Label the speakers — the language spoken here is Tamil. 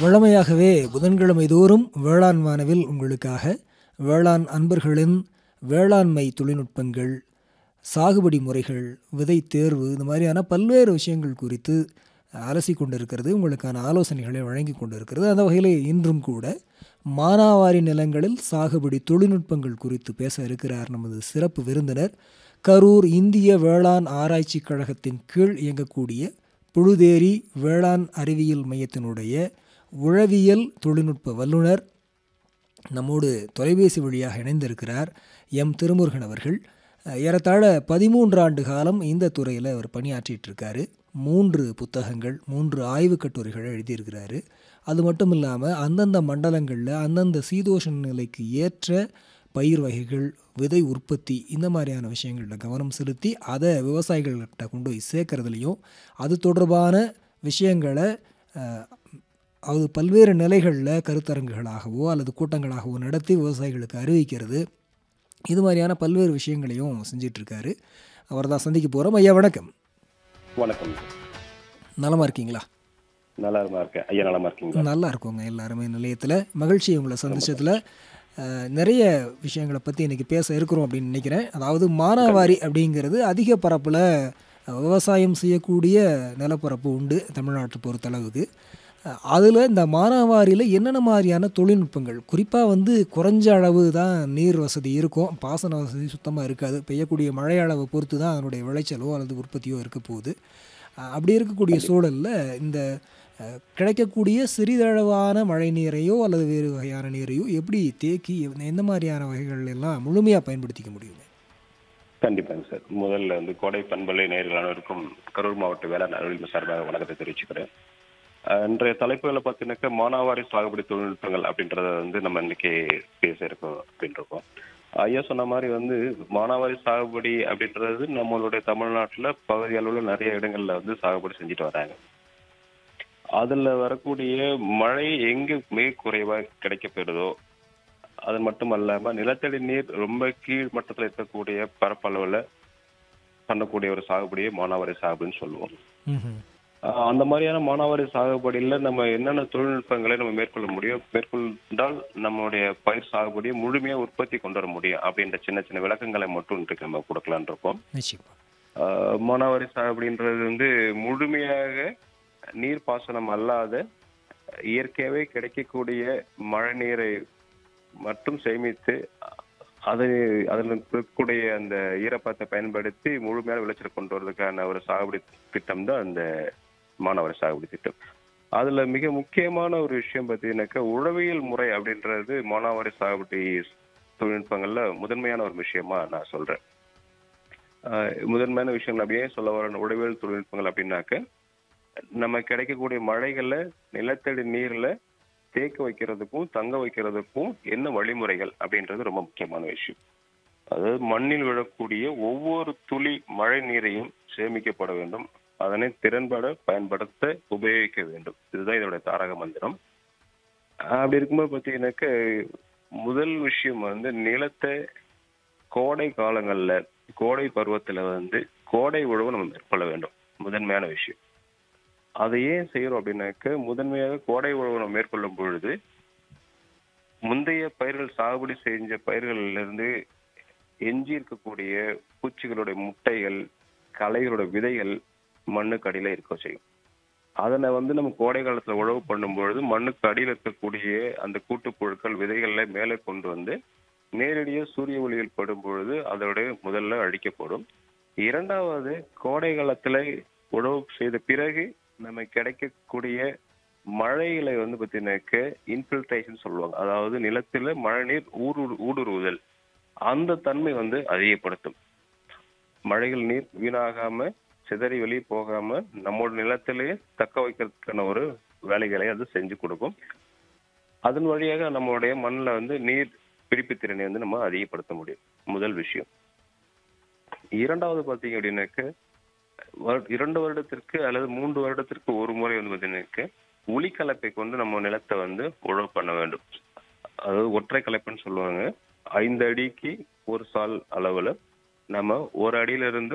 Speaker 1: வழமையாகவே புதன்கிழமை தோறும் வேளாண் வானவில் உங்களுக்காக வேளாண் அன்பர்களின் வேளாண்மை தொழில்நுட்பங்கள் சாகுபடி முறைகள் விதை தேர்வு இந்த மாதிரியான பல்வேறு விஷயங்கள் குறித்து அலசி கொண்டிருக்கிறது உங்களுக்கான ஆலோசனைகளை வழங்கி கொண்டிருக்கிறது அந்த வகையில் இன்றும் கூட மானாவாரி நிலங்களில் சாகுபடி தொழில்நுட்பங்கள் குறித்து பேச இருக்கிறார் நமது சிறப்பு விருந்தினர் கரூர் இந்திய வேளாண் ஆராய்ச்சி கழகத்தின் கீழ் இயங்கக்கூடிய புழுதேரி வேளாண் அறிவியல் மையத்தினுடைய உழவியல் தொழில்நுட்ப வல்லுனர் நம்மோடு தொலைபேசி வழியாக இணைந்திருக்கிறார் எம் திருமுருகன் அவர்கள் அஹ், ஏறத்தாழ பதிமூன்று ஆண்டு காலம் இந்த துறையில் அவர் பணியாற்றிட்டு இருக்காரு மூன்று புத்தகங்கள் மூன்று ஆய்வுக் கட்டுரைகளை எழுதியிருக்கிறாரு அது மட்டும் இல்லாமல் அந்தந்த மண்டலங்களில் அந்தந்த சீதோஷண நிலைக்கு ஏற்ற பயிர் வகைகள் விதை உற்பத்தி இந்த மாதிரியான விஷயங்களில் கவனம் செலுத்தி அதை விவசாயிகள்கிட்ட கொண்டு போய் சேர்க்கறதுலையும் அது தொடர்பான விஷயங்களை அஹ், அது பல்வேறு நிலைகளில் கருத்தரங்குகளாகவோ அல்லது கூட்டங்களாகவோ நடத்தி விவசாயிகளுக்கு அறிவிக்கிறது இது மாதிரியான பல்வேறு விஷயங்களையும் செஞ்சிட்ருக்காரு அவர் தான் சந்திக்க போகிறோம் ஐயா வணக்கம்
Speaker 2: வணக்கம்
Speaker 1: நலமாக இருக்கீங்களா
Speaker 2: நல்லா இருக்கேன் ஐயா நலமா இருக்கீங்களா
Speaker 1: நல்லா இருக்கோங்க எல்லாருமே நிலையத்தில் மகிழ்ச்சி உங்களை சந்திச்சதில் அஹ், நிறைய விஷயங்களை பற்றி இன்றைக்கி பேச இருக்கிறோம் அப்படின்னு நினைக்கிறேன் அதாவது மானாவாரி அப்படிங்கிறது அதிக பரப்பில் விவசாயம் செய்யக்கூடிய நிலப்பரப்பு உண்டு தமிழ்நாட்டை பொறுத்தளவுக்கு அதில் இந்த மானாவாரியில் என்னென்ன மாதிரியான தொழில்நுட்பங்கள் குறிப்பாக வந்து குறைஞ்ச அளவு தான் நீர் வசதி இருக்கும் பாசன வசதி சுத்தமாக இருக்காது பெய்யக்கூடிய மழை அளவை பொறுத்து தான் அதனுடைய விளைச்சலோ அல்லது உற்பத்தியோ இருக்க போகுது அஹ் அப்படி இருக்கக்கூடிய சூழலில் இந்த அஹ், கிடைக்கக்கூடிய சிறிதளவான மழை நீரையோ அல்லது வேறு வகையான நீரையோ எப்படி தேக்கி எந்த- எந்த மாதிரியான வகைகள் எல்லாம் முழுமையாக பயன்படுத்திக்க முடியுங்க
Speaker 2: கண்டிப்பாங்க சார் முதல்ல வந்து கோடை பண்பலை நேர்கள் அனைவருக்கும் கரூர் மாவட்ட வேளாண் அறிவியல் சார்பாக வணக்கத்தை தெரிவிச்சுக்கிறேன் அஹ், இன்றைய தலைப்புகளை பார்த்தீங்கன்னாக்கா மானாவாரி சாகுபடி தொழில்நுட்பங்கள் அப்படின்றத வந்து நம்ம இன்னைக்கு பேச இருக்கோம் அப்படின்னு இருக்கோம் ஐயா சொன்ன மாதிரி வந்து மானாவாரி சாகுபடி அப்படின்றது நம்மளுடைய தமிழ்நாட்டுல பகுதி அளவில் நிறைய இடங்கள்ல வந்து சாகுபடி செஞ்சுட்டு வராங்க அதுல வரக்கூடிய மழை எங்க மிக குறைவா கிடைக்கப்பெறுதோ அது மட்டும் அல்லாம நிலத்தடி நீர் ரொம்ப கீழ் மட்டத்துல இருக்கக்கூடிய பரப்பளவுல பண்ணக்கூடிய ஒரு சாகுபடியை மானாவாரி சாகுபடின்னு சொல்லுவோம்
Speaker 1: ம்ஹும்.
Speaker 2: ஆஹ் அந்த மாதிரியான மானாவாரி சாகுபடியில நம்ம என்னென்ன தொழில்நுட்பங்களை நம்ம மேற்கொள்ள முடியும் மேற்கொண்டால் நம்மளுடைய பயிர் சாகுபடியை முழுமையா உற்பத்தி கொண்டு வர முடியும் அப்படின்ற சின்ன சின்ன விளக்கங்களை மட்டும் இன்றைக்கு நம்ம கொடுக்கலாம்னு இருக்கோம்
Speaker 1: நிச்சயமா
Speaker 2: ஆஹ் மானாவாரி சாகுபடின்றது வந்து முழுமையாக நீர் பாசனம் அல்லாத இயற்கையாகவே கிடைக்கக்கூடிய மழை நீரை மட்டும் சேமித்து அது அதில் இருக்கக்கூடிய அந்த ஈரப்பதத்தை பயன்படுத்தி முழுமையான விளைச்சல் கொண்டு வரதுக்கான ஒரு சாகுபடி திட்டம் தான் அந்த மாணவர் சாகுபடி திட்டம் அதுல மிக முக்கியமான ஒரு விஷயம் பார்த்தீங்கன்னாக்கா உழவியல் முறை அப்படின்றது மானாவாரி சாகுபடி தொழில்நுட்பங்கள்ல முதன்மையான ஒரு விஷயமா நான் சொல்றேன் ஆஹ் முதன்மையான விஷயங்கள் அப்படியே சொல்ல வர உழவியல் தொழில்நுட்பங்கள் அப்படின்னாக்க நம்ம கிடைக்கக்கூடிய மழைகள்ல நிலத்தடி நீர்ல தேக்க வைக்கிறதுக்கும் தங்க வைக்கிறதுக்கும் என்ன வழிமுறைகள் அப்படின்றது ரொம்ப முக்கியமான விஷயம் அதாவது மண்ணில் விழக்கூடிய ஒவ்வொரு துளி மழை நீரையும் சேமிக்கப்பட வேண்டும் அதனை திறன்பட பயன்படுத்த உபயோகிக்க வேண்டும் இதுதான் இதோட தாரக மந்திரம் அப்படி இருக்கும்போது பார்த்தீங்கன்னாக்க முதல் விஷயம் வந்து நிலத்தை கோடை காலங்கள்ல கோடை பருவத்துல வந்து கோடை உழவு நம்ம மேற்கொள்ள வேண்டும் முதன்மையான விஷயம் அதை ஏன் செய்யறோம் அப்படின்னாக்க முதன்மையாக கோடை உழவு நம்ம மேற்கொள்ளும் பொழுது முந்தைய பயிர்கள் சாகுபடி செஞ்ச பயிர்களிலிருந்து இருந்து எஞ்சி இருக்கக்கூடிய பூச்சிகளுடைய முட்டைகள் களைகளோட விதைகள் மண்ணுக்கு அடியில இருக்க செய்யும் அதனை வந்து நம்ம கோடை காலத்துல உழவு பண்ணும் பொழுது மண்ணுக்கு அடியில் இருக்கக்கூடிய அந்த கூட்டுப்புழுக்கள் விதைகளை மேலே கொண்டு வந்து நேரடியாக சூரிய ஒளியில் படும் பொழுது அதோட முதல்ல அழிக்கப்படும் இரண்டாவது கோடை காலத்துல உழவு செய்த பிறகு நம்ம கிடைக்கக்கூடிய மழைகளை வந்து பார்த்தீங்கன்னாக்க இன்ஃபில்ட்ரேஷன் சொல்லுவாங்க அதாவது நிலத்துல மழைநீர் ஊடு ஊடுருவுதல் அந்த தன்மை வந்து அதிகப்படுத்தும் மழைகள் நீர் வீணாகாம சிதறி வெளியே போகாம நம்மளோட நிலத்திலேயே தக்க வைக்கிறதுக்கான ஒரு வேலைகளை அது செஞ்சு கொடுக்கும் அதன் வழியாக நம்மளுடைய மண்ணில் வந்து நீர் பிடிப்பு திறனை வந்து நம்ம அதிகப்படுத்த முடியும் முதல் விஷயம் இரண்டாவது பார்த்தீங்க அப்படின்னாக்க வரு- இரண்டு வருடத்திற்கு அல்லது மூன்று வருடத்திற்கு ஒரு முறை வந்து பார்த்தீங்கன்னாக்க உளி கலப்பை கொண்டு நம்ம நிலத்தை வந்து உழவு பண்ண வேண்டும் அதாவது ஒற்றை கலப்பைன்னு சொல்லுவாங்க ஐந்து அடிக்கு ஒரு சால் அளவுல நம்ம ஒரு அடியில இருந்து